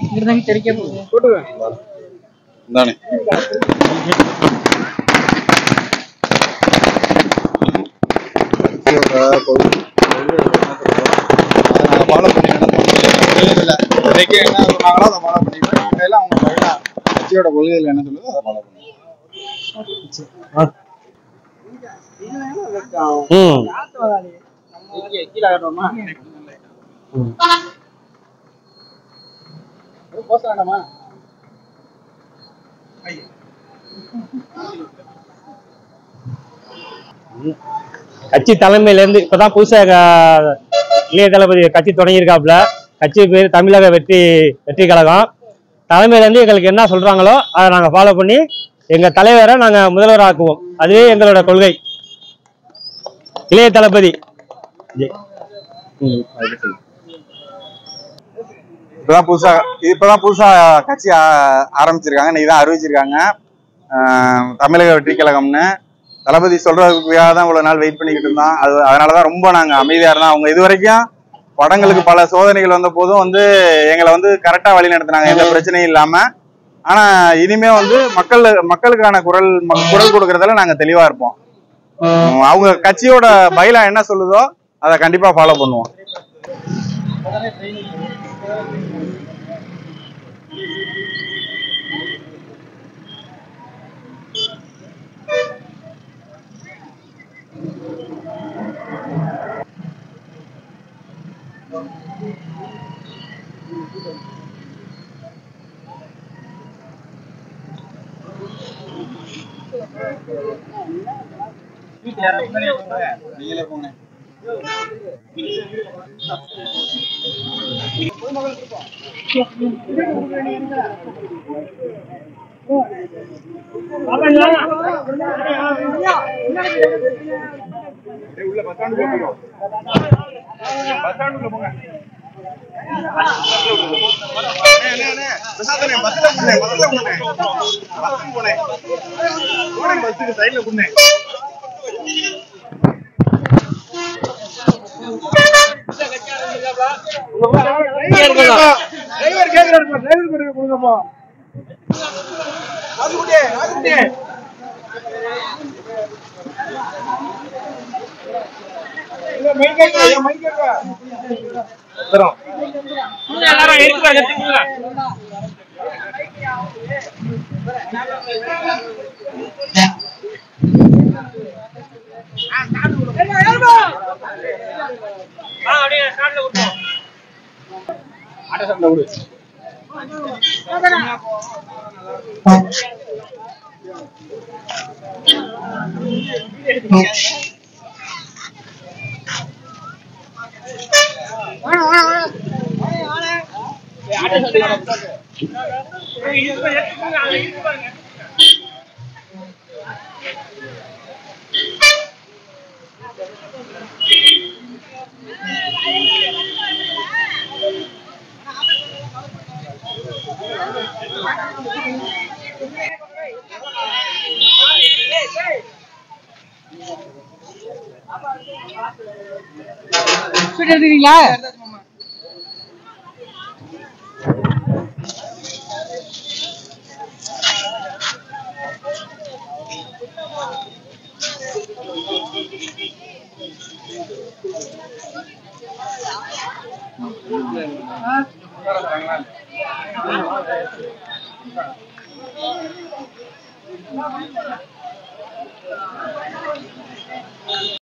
இங்கிருந்தாங்க தெரிக்க போகுது இந்தானே ஃபாலோ பண்ணி கொள்கைகள் இன்னைக்கு என்ன சொன்னாங்களோ அதை ஃபாலோ பண்ணிக்கலாம் இடையில அவங்க கரெக்டா கட்சியோட கொள்கைகள் என்ன சொல்லுதோ அதை ஃபாலோ பண்ணுவோம் ம் கீழே ஆடுறோமா போச வேண்டாமா கட்சி தலைமையில இருந்து இப்பதான் புதுசா க- இளைய தளபதி கட்சி தொடங்கியிருக்காப்புல கட்சி பேர் தமிழக வெற்றி வெற்றி கழகம் தலைமையில இருந்து எங்களுக்கு என்ன சொல்றாங்களோ அதை நாங்க ஃபாலோ பண்ணி எங்க தலைவரை நாங்க முதல்வர் ஆக்குவோம் அதுவே எங்களோட கொள்கை இளைய தளபதி ஜெய். ம், அது சொல்லு. இப்பதான் புதுசா இப்பதான் புதுசா கட்சி ஆ- ஆரம்பிச்சிருக்காங்க இன்னைக்கு தான் அறிவிச்சிருக்காங்க ஆஹ் தமிழக வெற்றி கழகம்னு தளபதி சொல்றதுக்காக தான் இவ்வளவு நாள் வெயிட் பண்ணிக்கிட்டு இருந்தோம் அது அதனாலதான் ரொம்ப நாங்க அமைதியா இருந்தோம் அவங்க இது வரைக்கும் படங்களுக்கு பல சோதனைகள் வந்த போதும் வந்து எங்களை வந்து கரெக்டா வழி நடத்துனாங்க எந்த பிரச்சனையும் இல்லாம ஆனா இனிமே வந்து மக்கள் மக்களுக்கான குரல் ம- குரல் கொடுக்கறதுல நாங்க தெளிவா இருப்போம் உம் அவங்க கட்சியோட பைலா என்ன சொல்லுதோ அதை கண்டிப்பா ஃபாலோ பண்ணுவோம் நீங்களே போங்க உள்ள பஸ் ஸ்டாண்ட் போங்க பஸ் ஸ்டாண்டுக்குள்ள போங்க அண்ணே, அண்ணே, பிரசாத் அண்ணே, பஸ்ல போனே, பஸ்ல போனே. பஸ்ல போனே. போனே, பஸ்ஸுக்கு சைடுல போனே. டிரைவர் கேக்குறாருப்பா, டிரைவர் கொடுங்க, கொடுங்கப்பா. ராஜுகுட்டி, ராஜுகுட்டி. இல்ல, மைக் கேக்குதா? ஏன் மைக் கேக்குதா? தரோம். ஸ்வீட் எடுத்துக்கிறீங்களா ஆ